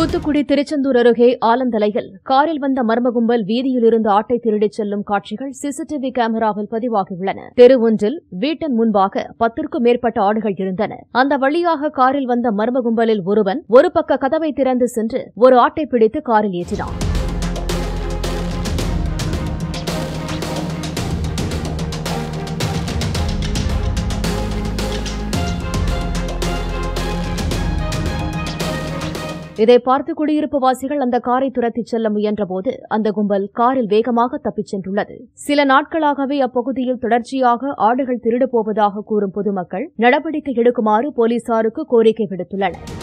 தூத்துக்குடி திருச்செந்தூர் அருகே ஆலந்தலையில் காரில் வந்த மர்ம கும்பல் வீதியில் இருந்து ஆட்டை திருடிச் செல்லும் காட்சிகள் சிசிடிவி கேமராவில் பதிவாகியுள்ளன தெரு ஒன்றில் வீட்டின் முன்பாக பத்திற்கும் மேற்பட்ட ஆடுகள் இருந்தன அந்த வழியாக காரில் வந்த மர்ம கும்பலில் ஒருவன் ஒரு பக்க கதவை திறந்து சென்று ஒரு ஆட்டை பிடித்து காரில் ஏற்றினான் இதை பார்த்து குடியிருப்பு வாசிகள் அந்த காரை துரத்திச் செல்ல முயன்றபோது அந்த கும்பல் காரில் வேகமாக தப்பிச் சென்றுள்ளது சில நாட்களாகவே அப்பகுதியில் தொடர்ச்சியாக ஆடுகள் திருடு போவதாக கூறும் பொதுமக்கள் நடவடிக்கை எடுக்குமாறு போலீசாருக்கு கோரிக்கை விடுத்துள்ளனர்